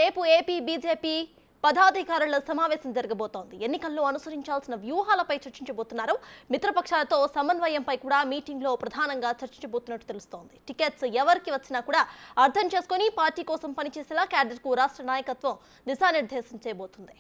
రేపు AP BJP పదాధికారుల సమావేశం జరగబోతోంది ఎన్నికల్లో అనుసరించాల్సిన వ్యూహాలపై చర్చించబోతున్నారు మిత్రపక్షాలతో సమన్వయంపై కూడా మీటింగ్ లో ప్రధానంగా చర్చించబోతున్నట్టు తెలుస్తోంది టికెట్స్ ఎవరికి వచ్చినా కూడా అర్థం చేసుకుని పార్టీ కోసం పనిచేసేలా క్యాడర్ కు రాష్ట్ర నాయకత్వం దిశానిర్దేశం చేయబోతుంది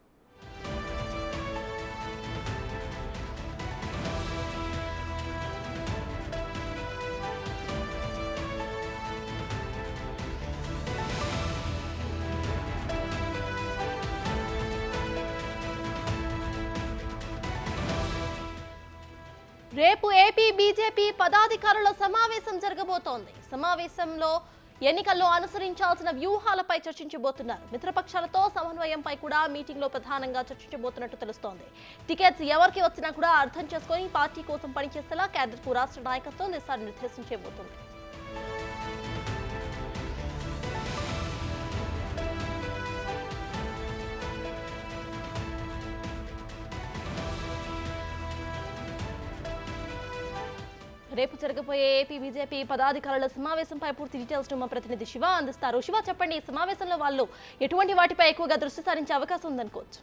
రేపు ఏపీ బీజేపీ పదాధికారుల సమావేశం జరగబోతోంది సమావేశంలో ఎన్నికల్లో అనుసరించాల్సిన వ్యూహాలపై చర్చించబోతున్నారు మిత్రపక్షాలతో సమన్వయంపై కూడా మీటింగ్ లో ప్రధానంగా చర్చించబోతున్నట్టు తెలుస్తోంది టికెట్స్ ఎవరికి వచ్చినా కూడా అర్థం చేసుకొని పార్టీ కోసం పనిచేసేలా క్యాడర్ కు రాష్ట్ర నాయకత్వం దిశానిర్దేశం చేయబోతుంది రేపు జరగబోయే ఏపీ బీజేపీ పదాధికారుల సమావేశంపై పూర్తి డీటెయిల్స్ మా ప్రతినిధి శివ అందిస్తారు శివ చెప్పండి ఈ సమావేశంలో వాళ్ళు ఎటువంటి వాటిపై ఎక్కువగా దృష్టి సారించే అవకాశం ఉందనుకోవచ్చు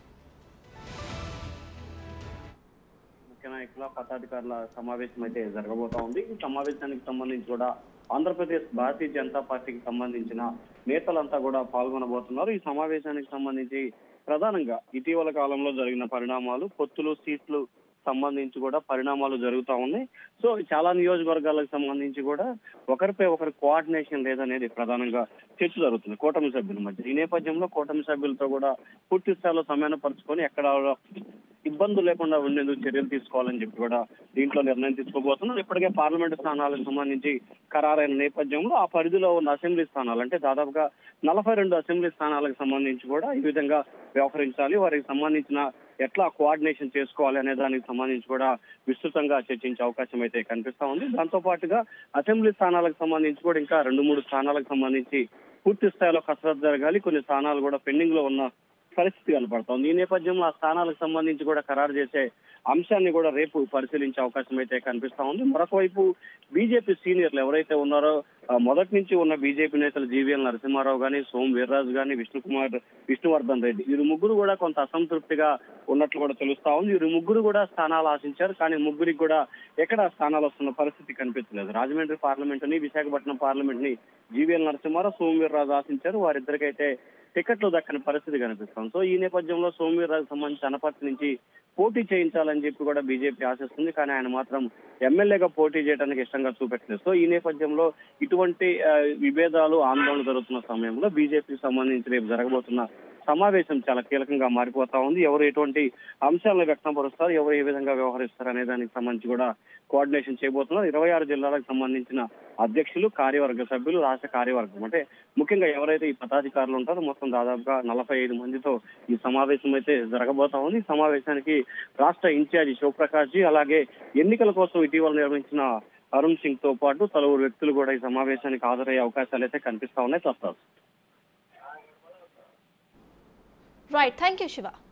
ముఖ్య నాయకుల పదాధికారుల సమావేశం అయితే జరగబోతా ఉంది ఈ సమావేశానికి సంబంధించి కూడా ఆంధ్రప్రదేశ్ భారతీయ జనతా పార్టీకి సంబంధించిన నేతలంతా కూడా పాల్గొనబోతున్నారు ఈ సమావేశానికి సంబంధించి ప్రధానంగా ఇటీవల కాలంలో జరిగిన పరిణామాలు పొత్తులు సీట్లు సంబంధించి కూడా పరిణామాలు జరుగుతా ఉన్నాయి సో చాలా నియోజకవర్గాలకు సంబంధించి కూడా ఒకరిపై ఒకరి కోఆర్డినేషన్ లేదనేది ప్రధానంగా చర్చ జరుగుతుంది కూటమి సభ్యుల మధ్య ఈ నేపథ్యంలో కూటమి సభ్యులతో కూడా పూర్తి స్థాయిలో సమన్వయపరుచుకొని ఎక్కడ ఇబ్బందులు లేకుండా ఉండేందుకు చర్యలు తీసుకోవాలని చెప్పి కూడా దీంట్లో నిర్ణయం తీసుకోబోతున్నారు ఇప్పటికే పార్లమెంటు స్థానాలకు సంబంధించి ఖరారైన నేపథ్యంలో ఆ పరిధిలో ఉన్న అసెంబ్లీ స్థానాలు అంటే దాదాపుగా నలభై రెండు అసెంబ్లీ స్థానాలకు సంబంధించి కూడా ఈ విధంగా వ్యవహరించాలి వారికి సంబంధించిన ఎట్లా కోఆర్డినేషన్ చేసుకోవాలి అనే దానికి సంబంధించి కూడా విస్తృతంగా చర్చించే అవకాశం అయితే కనిపిస్తా ఉంది దాంతో పాటుగా అసెంబ్లీ స్థానాలకు సంబంధించి కూడా ఇంకా రెండు మూడు స్థానాలకు సంబంధించి పూర్తి స్థాయిలో కసరత్తు జరగాలి కొన్ని స్థానాలు కూడా పెండింగ్ లో ఉన్న పరిస్థితి కనపడుతోంది ఈ నేపథ్యంలో ఆ స్థానాలకు సంబంధించి కూడా ఖరారు చేసే అంశాన్ని కూడా రేపు పరిశీలించే అవకాశం అయితే కనిపిస్తా ఉంది మరొక వైపు బీజేపీ సీనియర్లు ఎవరైతే ఉన్నారో ఆ, మొదటి నుంచి ఉన్న బీజేపీ నేతలు జీవీఎల్ నరసింహారావు గాని సోమ్ వీర్రాజు గాని విష్ణుకుమార్ విష్ణువర్ధన్ రెడ్డి వీరు ముగ్గురు కూడా కొంత అసంతృప్తిగా ఉన్నట్లు కూడా తెలుస్తా ఉంది వీరు ముగ్గురు కూడా స్థానాలు ఆశించారు కానీ ముగ్గురికి కూడా ఎక్కడ స్థానాలు వస్తున్న పరిస్థితి కనిపించలేదు రాజమండ్రి పార్లమెంట్ ని విశాఖపట్నం పార్లమెంట్ ని జీవీఎల్ నరసింహారావు సోమ్ వీర్రాజు ఆశించారు వారిద్దరికైతే టికెట్లు దక్కని పరిస్థితి కనిపిస్తుంది సో ఈ నేపథ్యంలో సోమవీర్రాజు సంబంధించి అనపర్తి నుంచి పోటీ చేయించాలని చెప్పి కూడా బీజేపీ ఆశిస్తుంది కానీ ఆయన మాత్రం ఎమ్మెల్యేగా పోటీ చేయడానికి ఇష్టంగా చూపెట్టలేదు సో ఈ నేపథ్యంలో ఇటువంటి ఆ, విభేదాలు ఆందోళన జరుగుతున్న సమయంలో బీజేపీకి సంబంధించి రేపు జరగబోతున్న సమావేశం చాలా కీలకంగా మారిపోతా ఉంది ఎవరు ఎటువంటి అంశాలను వ్యక్తపరుస్తారు ఎవరు ఏ విధంగా వ్యవహరిస్తారు అనే దానికి సంబంధించి కూడా కోఆర్డినేషన్ చేయబోతున్నారు ఇరవై ఆరు జిల్లాలకు సంబంధించిన అధ్యక్షులు కార్యవర్గ సభ్యులు రాష్ట్ర కార్యవర్గం అంటే ముఖ్యంగా ఎవరైతే ఈ పదాధికారులు ఉంటారో మొత్తం దాదాపుగా నలభై ఐదు మందితో ఈ సమావేశం అయితే జరగబోతా ఉంది ఈ సమావేశానికి రాష్ట్ర ఇన్ఛార్జి శివప్రకాష్ జీ అలాగే ఎన్నికల కోసం ఇటీవల నిర్వహించిన అరుణ్ సింగ్ తో పాటు పలువురు వ్యక్తులు కూడా ఈ సమావేశానికి హాజరయ్యే అవకాశాలు అయితే కనిపిస్తా ఉన్నాయి ప్రస్తుతం రైట్ థ్యాంక్ యూ శివ